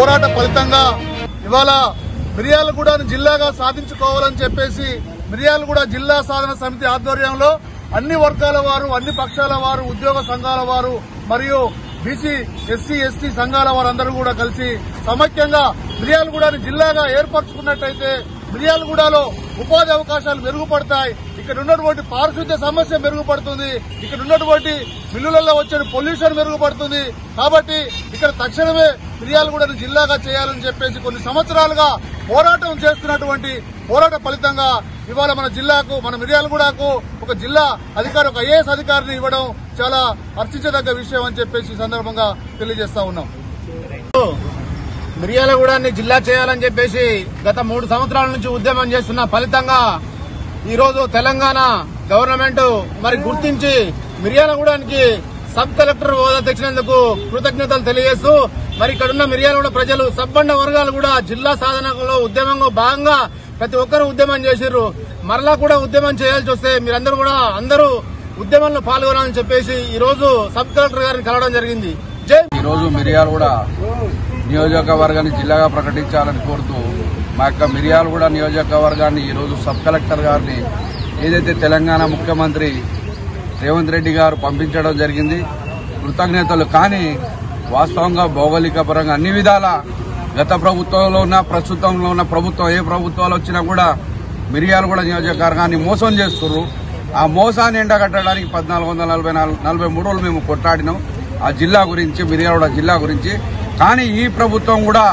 పోరాట ఫలితంగా ఇవాళ మిర్యాలగూడను జిల్లాగా సాధించుకోవాలని చెప్పేసి మిర్యాలగూడ జిల్లా సాధన సమితి ఆధ్వర్యంలో అన్ని వర్గాల వారు అన్ని పక్షాల వారు ఉద్యోగ సంఘాల వారు మరియు బీసీ ఎస్సీ ఎస్టీ సంఘాల వారందరూ కూడా కలిసి సమైక్యంగా మిర్యాలగూడని జిల్లాగా ఏర్పరచుకున్నట్టయితే మిర్యాలగూడలో ఉపాధి అవకాశాలు మెరుగుపడతాయి ఇక్కడ ఉన్నటువంటి పారిశుద్ధ్య సమస్య మెరుగుపడుతుంది ఇక్కడ ఉన్నటువంటి మిల్లులలో వచ్చే పొల్యూషన్ మెరుగుపడుతుంది కాబట్టి ఇక్కడ తక్షణమే మిర్యాలగూడని జిల్లాగా చేయాలని చెప్పేసి కొన్ని సంవత్సరాలుగా పోరాటం చేస్తున్నటువంటి పోరాట ఫలితంగా ఇవాళ మన జిల్లాకు మన మిర్యాలగూడకు ఒక జిల్లా అధికారి ఒక ఐఏఎస్ అధికారిని ఇవ్వడం చాలా హర్షించదగ్గ విషయం అని చెప్పేసి ఈ సందర్భంగా తెలియజేస్తా ఉన్నాం మిర్యాలగూడాన్ని జిల్లా చేయాలని చెప్పేసి గత మూడు సంవత్సరాల నుంచి ఉద్యమం చేస్తున్న ఫలితంగా ఈ రోజు తెలంగాణ గవర్నమెంట్ మరి గుర్తించి మిర్యాలగూడానికి సబ్ కలెక్టర్ హోదా తెచ్చినందుకు కృతజ్ఞతలు తెలియజేస్తూ మరి ఇక్కడున్న మిర్యాలగూడ ప్రజలు సబ్బండ వర్గాలు కూడా జిల్లా సాధనలో ఉద్యమంలో భాగంగా ప్రతి ఒక్కరూ ఉద్యమం చేసిర్రు మరలా కూడా ఉద్యమం చేయాల్సి వస్తే మీరందరూ కూడా అందరూ ఉద్యమంలో పాల్గొనాలని చెప్పేసి ఈ రోజు సబ్ కలెక్టర్ గారిని కలవడం జరిగింది జై ఈరోజు మిరియాలు కూడా నియోజకవర్గాన్ని జిల్లాగా ప్రకటించాలని కోరుతూ మా యొక్క మిరియాలు కూడా నియోజకవర్గాన్ని ఈరోజు సబ్ కలెక్టర్ గారిని ఏదైతే తెలంగాణ ముఖ్యమంత్రి రేవంత్ రెడ్డి గారు పంపించడం జరిగింది కృతజ్ఞతలు కానీ వాస్తవంగా భౌగోళిక పరంగా అన్ని విధాల గత ప్రభుత్వంలో ఉన్న ప్రస్తుతంలో ఉన్న ప్రభుత్వం ఏ ప్రభుత్వాలు వచ్చినా కూడా మిరియాలు కూడా నియోజకవర్గాన్ని మోసం చేస్తున్నారు ఆ మోసాన్ని ఎండగట్టడానికి పద్నాలుగు వందల నలభై నాలుగు నలభై మూడు రోజులు మేము కొట్లాడినాం ఆ జిల్లా గురించి మిర్యాలగూడ జిల్లా గురించి కానీ ఈ ప్రభుత్వం కూడా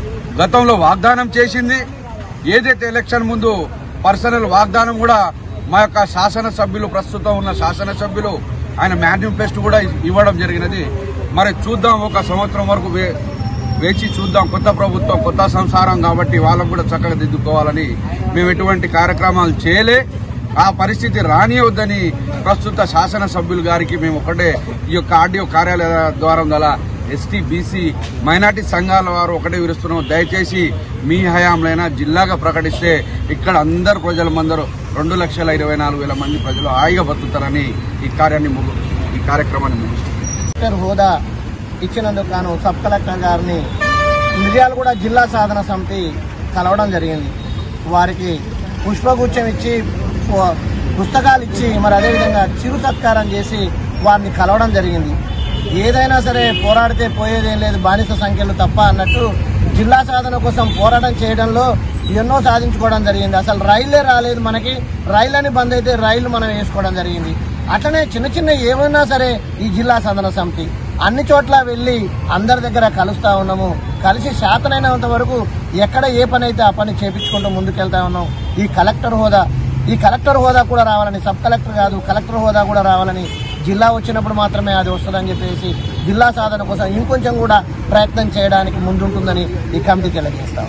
గతంలో వాగ్దానం చేసింది ఏదైతే ఎలక్షన్ ముందు పర్సనల్ వాగ్దానం కూడా మా యొక్క శాసనసభ్యులు ప్రస్తుతం ఉన్న శాసనసభ్యులు ఆయన మేనిఫెస్టో కూడా ఇవ్వడం జరిగినది మరి చూద్దాం ఒక సంవత్సరం వరకు వే- వేచి చూద్దాం కొత్త ప్రభుత్వం కొత్త సంసారం కాబట్టి వాళ్ళకు కూడా చక్కగా దిద్దుకోవాలని మేము ఎటువంటి కార్యక్రమాలు చేయలే ఆ పరిస్థితి రానియవద్దని ప్రస్తుత శాసనసభ్యులు గారికి మేము ఒకటే ఈ యొక్క ఆడియో కార్యాలయ ద్వారా గల ఎస్టీ బీసీ మైనార్టీ సంఘాల వారు ఒకటే విరుస్తున్నాం దయచేసి మీ హయాంలైనా జిల్లాగా ప్రకటిస్తే ఇక్కడ అందరు ప్రజలందరూ రెండు లక్షల ఇరవై నాలుగు వేల మంది ప్రజలు హాయిగా బతుకుతారని ఈ కార్యాన్ని ముగు ఈ కార్యక్రమాన్ని ముగిస్తున్నాం కలెక్టర్ హోదా ఇచ్చినందుకు గాను సబ్ కలెక్టర్ గారిని మిర్యాలగూడ జిల్లా సాధన సమితి కలవడం జరిగింది వారికి పుష్పగుచ్చం ఇచ్చి పు- పుస్తకాలు ఇచ్చి మరి అదేవిధంగా చిరు సత్కారం చేసి వారిని కలవడం జరిగింది ఏదైనా సరే పోరాడితే పోయేదేం లేదు బానిస సంఖ్యలు తప్ప అన్నట్టు జిల్లా సాధన కోసం పోరాటం చేయడంలో ఎన్నో సాధించుకోవడం జరిగింది అసలు రైళ్లే రాలేదు మనకి రైళ్ళని బంద్ అయితే రైళ్లు మనం వేసుకోవడం జరిగింది అట్లనే చిన్న చిన్న ఏమైనా సరే ఈ జిల్లా సాధన సమితి అన్ని చోట్ల వెళ్ళి అందరి దగ్గర కలుస్తా ఉన్నాము కలిసి శాతనైనంత వరకు ఎక్కడ ఏ పని అయితే ఆ పని చేపించుకుంటూ ముందుకెళ్తా ఉన్నాం ఈ కలెక్టర్ హోదా ఈ కలెక్టర్ హోదా కూడా రావాలని సబ్ కలెక్టర్ కాదు కలెక్టర్ హోదా కూడా రావాలని జిల్లా వచ్చినప్పుడు మాత్రమే అది వస్తుందని చెప్పేసి జిల్లా సాధన కోసం ఇంకొంచెం కూడా ప్రయత్నం చేయడానికి ముందుంటుందని ఈ కమిటీ తెలియజేస్తాం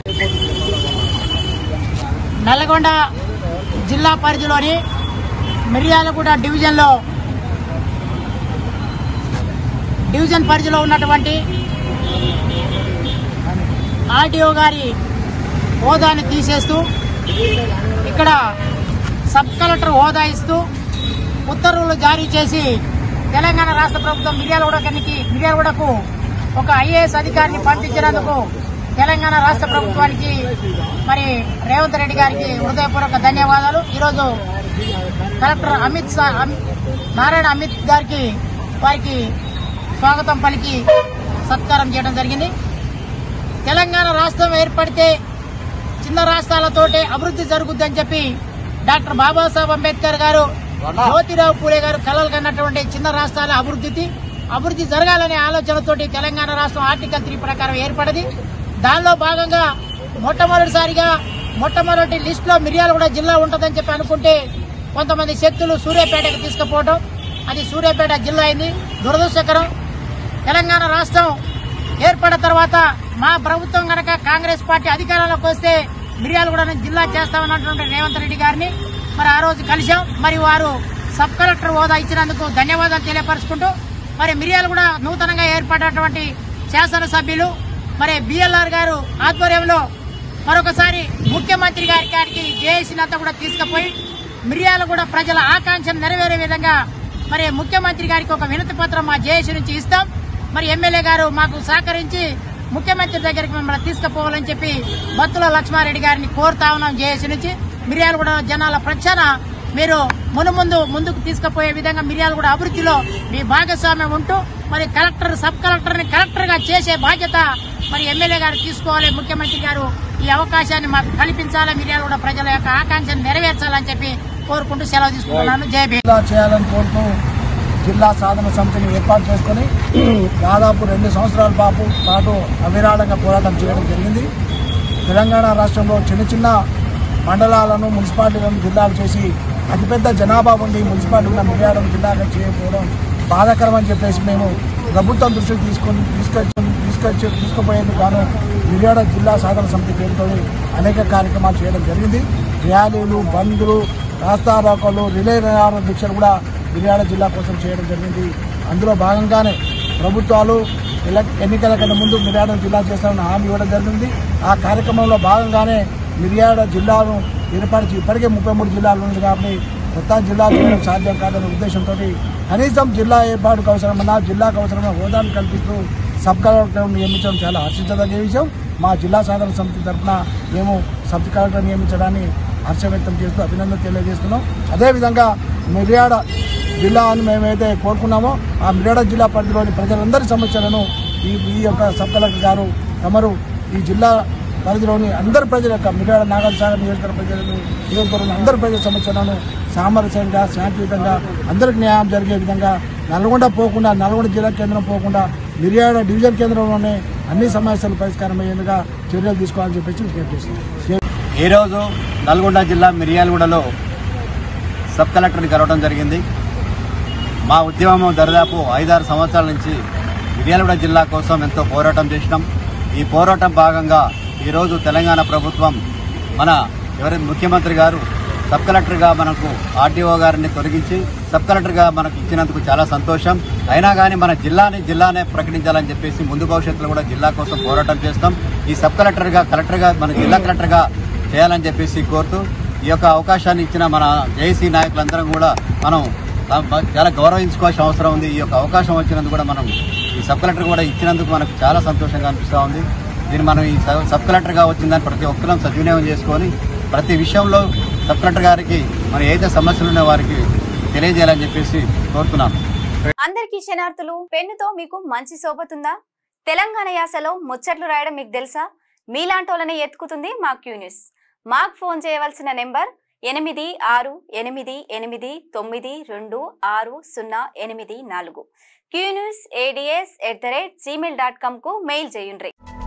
నల్గొండ జిల్లా పరిధిలోని మిర్యాలగూడ డివిజన్లో డివిజన్ పరిధిలో ఉన్నటువంటి ఆర్టీఓ గారి హోదాని తీసేస్తూ ఇక్కడ సబ్ కలెక్టర్ హోదా ఇస్తూ ఉత్తర్వులు జారీ చేసి తెలంగాణ రాష్ట్ర ప్రభుత్వం మిర్యాలగూడకి మిర్యాలగూడకు ఒక ఐఏఎస్ అధికారిని పంపించినందుకు తెలంగాణ రాష్ట్ర ప్రభుత్వానికి మరి రేవంత్ రెడ్డి గారికి హృదయపూర్వక ధన్యవాదాలు ఈరోజు కలెక్టర్ అమిత్ షా అమ్- నారాయణ అమిత్ గారికి వారికి స్వాగతం పలికి సత్కారం చేయడం జరిగింది తెలంగాణ రాష్ట్రం ఏర్పడితే చిన్న రాష్ట్రాలతోటే అభివృద్ధి జరుగుద్దని చెప్పి డాక్టర్ బాబాసాహెబ్ అంబేద్కర్ గారు జ్యోతిరావు పూలే గారు కలలు కన్నటువంటి చిన్న రాష్ట్రాల అభివృద్ధికి అభివృద్ధి జరగాలనే ఆలోచనతోటి తెలంగాణ రాష్ట్రం ఆర్టికల్ త్రీ ప్రకారం ఏర్పడింది దానిలో భాగంగా మొట్టమొదటిసారిగా మొట్టమొదటి లిస్ట్ లో మిర్యాలగూడ జిల్లా ఉంటుందని చెప్పి అనుకుంటే కొంతమంది శక్తులు సూర్యాపేటకు తీసుకుపోవడం అది సూర్యాపేట జిల్లా అయింది దురదృష్టకరం తెలంగాణ రాష్ట్రం ఏర్పడిన తర్వాత మా ప్రభుత్వం గనక కాంగ్రెస్ పార్టీ అధికారంలోకి వస్తే మిర్యాలగూడ జిల్లా చేస్తామన్నటువంటి రేవంత్ రెడ్డి గారిని మరి ఆ రోజు కలిశాం మరి వారు సబ్ కలెక్టర్ హోదా ఇచ్చినందుకు ధన్యవాదాలు తెలియపరుచుకుంటూ మరి మిర్యాలగూడ నూతనంగా ఏర్పడినటువంటి శాసనసభ్యులు మరి బిఎల్ఆర్ గారు ఆధ్వర్యంలో మరొకసారి ముఖ్యమంత్రి గారి గారికి జేఏసీనంతా కూడా తీసుకుపోయి మిర్యాలగూడ ప్రజల ఆకాంక్షను నెరవేరే విధంగా మరి ముఖ్యమంత్రి గారికి ఒక వినతి పత్రం మా జేఏసీ నుంచి ఇస్తాం మరి ఎమ్మెల్యే గారు మాకు సహకరించి ముఖ్యమంత్రి దగ్గరికి మిమ్మల్ని తీసుకుపోవాలని చెప్పి బత్తుల లక్ష్మారెడ్డి గారిని కోరుతా ఉన్నాం జేఏసీ నుంచి మిర్యాలగూడ జనాల ప్రచార మీరు మును ముందు ముందుకు తీసుకుపోయే విధంగా మిర్యాలగూడ అభివృద్ధిలో మీ భాగస్వామ్యం ఉంటూ మరి కలెక్టర్ సబ్ కలెక్టర్ ని కలెక్టర్ గా చేసే బాధ్యత మరి ఎమ్మెల్యే గారు తీసుకోవాలి ముఖ్యమంత్రి గారు ఈ అవకాశాన్ని మాకు కల్పించాలి మిర్యాలగూడ ప్రజల యొక్క ఆకాంక్షను నెరవేర్చాలని చెప్పి కోరుకుంటూ సెలవు తీసుకుంటున్నాను జై భీమ్ జిల్లా చేయాలని కోరుతూ జిల్లా సాధన సమితిని ఏర్పాటు చేసుకుని దాదాపు రెండు సంవత్సరాల పాటు పాటు అవిరాళంగా పోరాటం చేయడం జరిగింది తెలంగాణ రాష్ట్రంలో చిన్న చిన్న మండలాలను మున్సిపాలిటీలను జిల్లాలు చేసి అతిపెద్ద జనాభా ఉండి మున్సిపాలిటీ ఉన్న మిర్యాడం జిల్లాగా చేయకపోవడం బాధాకరం అని చెప్పేసి మేము ప్రభుత్వం దృష్టికి తీసుకొని తీసుకొచ్చి తీసుకొచ్చి తీసుకుపోయేందుకు గాను మిర్యాడ జిల్లా సాధన సమితి పేరుతో అనేక కార్యక్రమాలు చేయడం జరిగింది ర్యాలీలు బంద్లు రాస్తారోకలు రిలే నిరాహార దీక్షలు కూడా మిర్యాడ జిల్లా కోసం చేయడం జరిగింది అందులో భాగంగానే ప్రభుత్వాలు ఎల- ఎన్నికల కన్నా ముందు మిర్యాడ జిల్లా చేస్తామని హామీ ఇవ్వడం జరిగింది ఆ కార్యక్రమంలో భాగంగానే మిర్యాడ జిల్లాను ఏర్పరిచి ఇప్పటికే ముప్పై మూడు జిల్లాలు ఉంది కాబట్టి కొత్త జిల్లాలు చేయడం సాధ్యం కాదనే ఉద్దేశంతో కనీసం జిల్లా ఏర్పాటుకు అవసరమన్నా జిల్లాకు అవసరమైన హోదాను కల్పిస్తూ సబ్ కలెక్టర్ నియమించడం చాలా హర్షించదగ్గ విషయం మా జిల్లా సాధన సమితి తరఫున మేము సబ్ కలెక్టర్ నియమించడాన్ని హర్షం వ్యక్తం చేస్తూ అభినందన తెలియజేస్తున్నాం అదేవిధంగా మిర్యాడ జిల్లా అని మేమైతే కోరుకున్నామో ఆ మిర్యాడ జిల్లా పరిధిలోని ప్రజలందరి సమస్యలను ఈ ఈ యొక్క సబ్ కలెక్టర్ గారు తమరు ఈ జిల్లా పరిధిలోని అందరి ప్రజల యొక్క మిర్యాడ నాగర్ సాగర్ నియోజకవర్గ ప్రజలను నియోజకవర్గం అందరి ప్రజల సమస్యలను సామరస్యంగా శాంతియుతంగా అందరికి న్యాయం జరిగే విధంగా నల్గొండ పోకుండా నల్గొండ జిల్లా కేంద్రం పోకుండా మిర్యాడ డివిజన్ కేంద్రంలోనే అన్ని సమస్యలు పరిష్కారం అయ్యేందుగా చర్యలు తీసుకోవాలని చెప్పేసి విజ్ఞప్తి చేస్తున్నాం ఈరోజు నల్గొండ జిల్లా మిర్యాలగూడలో సబ్ కలెక్టర్ని కలవడం జరిగింది మా ఉద్యమం దరిదాపు ఐదారు సంవత్సరాల నుంచి మిర్యాలగూడ జిల్లా కోసం ఎంతో పోరాటం చేసినాం ఈ పోరాటం భాగంగా ఈరోజు తెలంగాణ ప్రభుత్వం మన ఎవరైతే ముఖ్యమంత్రి గారు సబ్ కలెక్టర్గా మనకు ఆర్డీఓ గారిని తొలగించి సబ్ కలెక్టర్గా మనకు ఇచ్చినందుకు చాలా సంతోషం అయినా కానీ మన జిల్లాని జిల్లానే ప్రకటించాలని చెప్పేసి ముందు భవిష్యత్తులో కూడా జిల్లా కోసం పోరాటం చేస్తాం ఈ సబ్ కలెక్టర్గా కలెక్టర్గా మన జిల్లా కలెక్టర్గా చేయాలని చెప్పేసి కోరుతూ ఈ యొక్క అవకాశాన్ని ఇచ్చిన మన జేఏసీ నాయకులందరం కూడా మనం చాలా గౌరవించుకోవాల్సిన అవసరం ఉంది ఈ యొక్క అవకాశం వచ్చినందుకు కూడా మనం ఈ సబ్ కలెక్టర్ కూడా ఇచ్చినందుకు మనకు చాలా సంతోషంగా అనిపిస్తూ ఉంది దీన్ని మనం ఈ సబ్- సబ్ కలెక్టర్గా వచ్చిందని ప్రతి ఒక్కరం సద్వినియోగం చేసుకొని ప్రతి విషయంలో సబ్ కలెక్టర్ గారికి మన ఏదైతే సమస్యలు ఉన్నాయో వారికి తెలియజేయాలని చెప్పేసి కోరుతున్నాను అందరికీ క్షణార్థులు పెన్నుతో మీకు మంచి సోబతుందా తెలంగాణ యాసలో ముచ్చట్లు రాయడం మీకు తెలుసా మీలాంటోళ్ళని ఎత్తుకుతుంది మా క్యూ న్యూస్ మాకు ఫోన్ చేయవలసిన నెంబర్ ఎనిమిది ఆరు ఎనిమిది ఎనిమిది తొమ్మిది రెండు ఆరు సున్నా ఎనిమిది నాలుగు Q news ads at the rate gmail dot కామ్కు మెయిల్ చేయండి